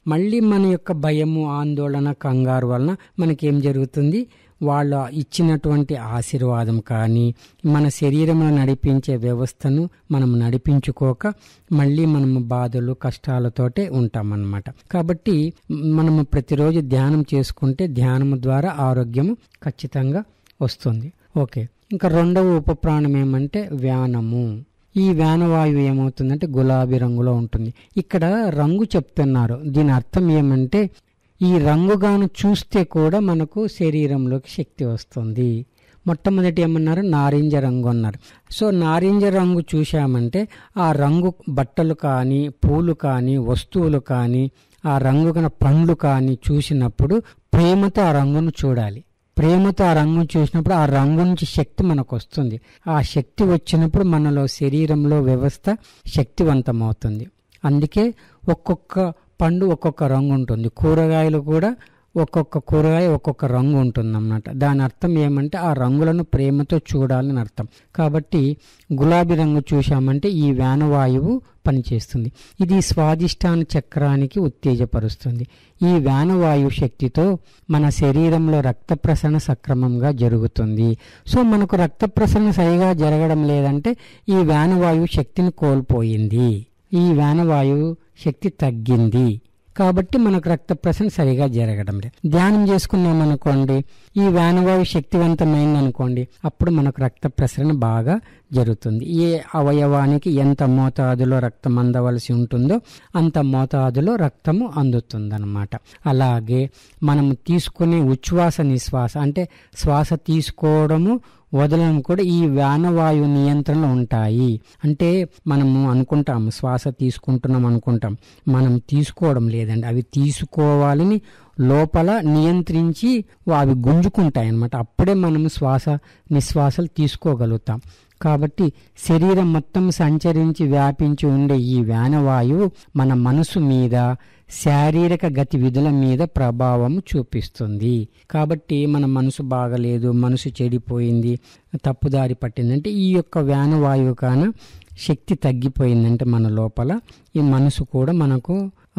మళ్ళీ మన యొక్క భయము ఆందోళన కంగారు వలన మనకేం జరుగుతుంది వాళ్ళ ఇచ్చినటువంటి ఆశీర్వాదం కానీ మన శరీరంలో నడిపించే వ్యవస్థను మనం నడిపించుకోక మళ్ళీ మనము బాధలు కష్టాలతోటే ఉంటామన్నమాట కాబట్టి మనము ప్రతిరోజు ధ్యానం చేసుకుంటే ధ్యానము ద్వారా ఆరోగ్యము ఖచ్చితంగా వస్తుంది ఓకే ఇంకా రెండవ ఉపప్రాణం ఏమంటే వ్యానము ఈ వ్యానవాయువు ఏమవుతుందంటే గులాబీ రంగులో ఉంటుంది ఇక్కడ రంగు చెప్తున్నారు దీని అర్థం ఏమంటే ఈ రంగుగాను చూస్తే కూడా మనకు శరీరంలోకి శక్తి వస్తుంది మొట్టమొదటి ఏమన్నారు నారింజ రంగు అన్నారు సో నారింజ రంగు చూశామంటే ఆ రంగు బట్టలు కానీ పూలు కానీ వస్తువులు కానీ ఆ రంగు కన పండ్లు కానీ చూసినప్పుడు ప్రేమతో ఆ రంగును చూడాలి ప్రేమతో ఆ రంగును చూసినప్పుడు ఆ రంగు నుంచి శక్తి మనకు వస్తుంది ఆ శక్తి వచ్చినప్పుడు మనలో శరీరంలో వ్యవస్థ శక్తివంతమవుతుంది అందుకే ఒక్కొక్క పండు ఒక్కొక్క రంగు ఉంటుంది కూరగాయలు కూడా ఒక్కొక్క కూరగాయ ఒక్కొక్క రంగు ఉంటుంది అన్నమాట దాని అర్థం ఏమంటే ఆ రంగులను ప్రేమతో చూడాలని అర్థం కాబట్టి గులాబీ రంగు చూశామంటే ఈ వ్యానవాయువు పనిచేస్తుంది ఇది స్వాదిష్టాన చక్రానికి ఉత్తేజపరుస్తుంది ఈ వ్యానవాయు శక్తితో మన శరీరంలో రక్త ప్రసరణ సక్రమంగా జరుగుతుంది సో మనకు రక్త ప్రసరణ సరిగా జరగడం లేదంటే ఈ వ్యానవాయువు శక్తిని కోల్పోయింది ఈ వ్యానవాయువు శక్తి తగ్గింది కాబట్టి మనకు రక్త ప్రసరణ సరిగా జరగడం లేదు ధ్యానం చేసుకున్నాం అనుకోండి ఈ వ్యానవాయు శక్తివంతమైంది అనుకోండి అప్పుడు మనకు రక్త ప్రసరణ బాగా జరుగుతుంది ఏ అవయవానికి ఎంత మోతాదులో రక్తం అందవలసి ఉంటుందో అంత మోతాదులో రక్తము అందుతుందన్నమాట అలాగే మనము తీసుకునే ఉచ్ఛ్వాస నిశ్వాస అంటే శ్వాస తీసుకోవడము వదలడం కూడా ఈ వ్యానవాయు నియంత్రణలో ఉంటాయి అంటే మనము అనుకుంటాము శ్వాస తీసుకుంటున్నాం అనుకుంటాం మనం తీసుకోవడం లేదండి అవి తీసుకోవాలని లోపల నియంత్రించి అవి గుంజుకుంటాయి అన్నమాట అప్పుడే మనము శ్వాస నిశ్వాసలు తీసుకోగలుగుతాం కాబట్టి శరీరం మొత్తం సంచరించి వ్యాపించి ఉండే ఈ వ్యానవాయువు మన మనసు మీద శారీరక గతివిధుల మీద ప్రభావం చూపిస్తుంది కాబట్టి మన మనసు బాగలేదు మనసు చెడిపోయింది తప్పుదారి పట్టిందంటే ఈ యొక్క వ్యానవాయువు కాన శక్తి తగ్గిపోయిందంటే మన లోపల ఈ మనసు కూడా మనకు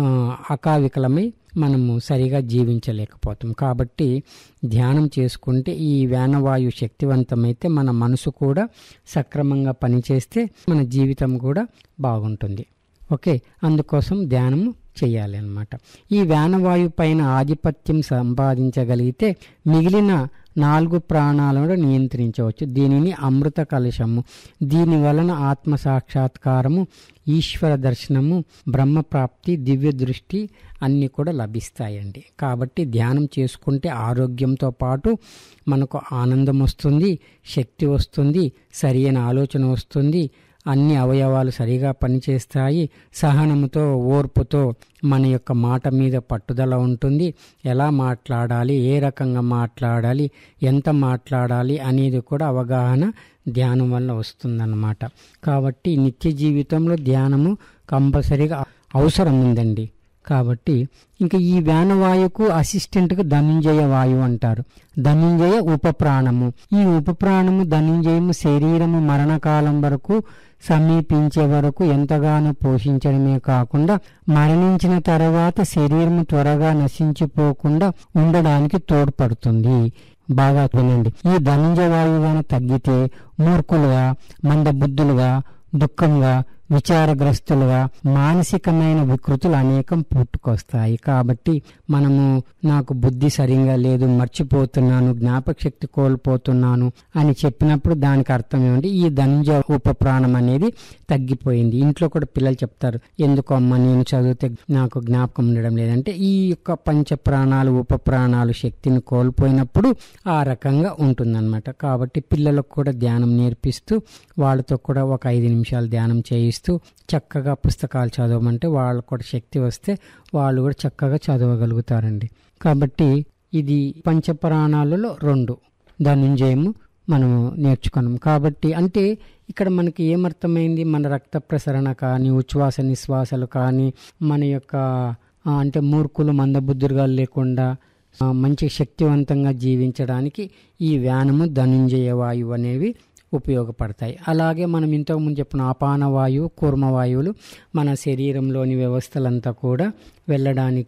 అకావికలమై మనము సరిగా జీవించలేకపోతాం కాబట్టి ధ్యానం చేసుకుంటే ఈ వ్యానవాయు శక్తివంతమైతే మన మనసు కూడా సక్రమంగా పనిచేస్తే మన జీవితం కూడా బాగుంటుంది ఓకే అందుకోసం ధ్యానము చేయాలి అన్నమాట ఈ వ్యానవాయు పైన ఆధిపత్యం సంపాదించగలిగితే మిగిలిన నాలుగు ప్రాణాలను నియంత్రించవచ్చు దీనిని అమృత కలశము దీని వలన ఆత్మ సాక్షాత్కారము ఈశ్వర దర్శనము బ్రహ్మప్రాప్తి దివ్య దృష్టి అన్నీ కూడా లభిస్తాయండి కాబట్టి ధ్యానం చేసుకుంటే ఆరోగ్యంతో పాటు మనకు ఆనందం వస్తుంది శక్తి వస్తుంది సరైన ఆలోచన వస్తుంది అన్ని అవయవాలు సరిగా పనిచేస్తాయి సహనముతో ఓర్పుతో మన యొక్క మాట మీద పట్టుదల ఉంటుంది ఎలా మాట్లాడాలి ఏ రకంగా మాట్లాడాలి ఎంత మాట్లాడాలి అనేది కూడా అవగాహన ధ్యానం వల్ల వస్తుందన్నమాట కాబట్టి నిత్య జీవితంలో ధ్యానము కంపల్సరీగా అవసరం ఉందండి కాబట్టి ఇంకా ఈ వ్యానవాయువుకు అసిస్టెంట్కు ధనుంజయ వాయువు అంటారు ధనుంజయ ఉపప్రాణము ఈ ఉపప్రాణము ధనుంజయము శరీరము మరణకాలం వరకు సమీపించే వరకు ఎంతగానో పోషించడమే కాకుండా మరణించిన తర్వాత శరీరం త్వరగా నశించిపోకుండా ఉండడానికి తోడ్పడుతుంది బాగా వినండి ఈ ధనుంజయ వాయువు తగ్గితే మూర్ఖులుగా మందబుద్ధులుగా దుఃఖంగా విచారగ్రస్తులుగా మానసికమైన వికృతులు అనేకం పుట్టుకొస్తాయి కాబట్టి మనము నాకు బుద్ధి సరిగా లేదు మర్చిపోతున్నాను జ్ఞాపక శక్తి కోల్పోతున్నాను అని చెప్పినప్పుడు దానికి అర్థం ఏమంటే ఈ ధనుజ ఉపప్రాణం అనేది తగ్గిపోయింది ఇంట్లో కూడా పిల్లలు చెప్తారు ఎందుకు అమ్మ నేను చదివితే నాకు జ్ఞాపకం ఉండడం లేదంటే ఈ యొక్క పంచ ప్రాణాలు ఉప ప్రాణాలు శక్తిని కోల్పోయినప్పుడు ఆ రకంగా ఉంటుందన్నమాట కాబట్టి పిల్లలకు కూడా ధ్యానం నేర్పిస్తూ వాళ్ళతో కూడా ఒక ఐదు నిమిషాలు ధ్యానం చేయిస్తూ చక్కగా పుస్తకాలు చదవమంటే వాళ్ళకు కూడా శక్తి వస్తే వాళ్ళు కూడా చక్కగా చదవగలుగుతారండి కాబట్టి ఇది పంచప్రాణాలలో రెండు ధనుంజయము మనము నేర్చుకున్నాం కాబట్టి అంటే ఇక్కడ మనకి ఏమర్థమైంది మన రక్త ప్రసరణ కానీ ఉచ్ఛ్వాస నిశ్వాసాలు కానీ మన యొక్క అంటే మూర్ఖులు మందబుద్ధులుగా లేకుండా మంచి శక్తివంతంగా జీవించడానికి ఈ వ్యానము ధనుంజయ వాయువు అనేవి ఉపయోగపడతాయి అలాగే మనం ఇంతకుముందు చెప్పిన అపాన వాయువు కూర్మ వాయువులు మన శరీరంలోని వ్యవస్థలంతా కూడా వెళ్ళడానికి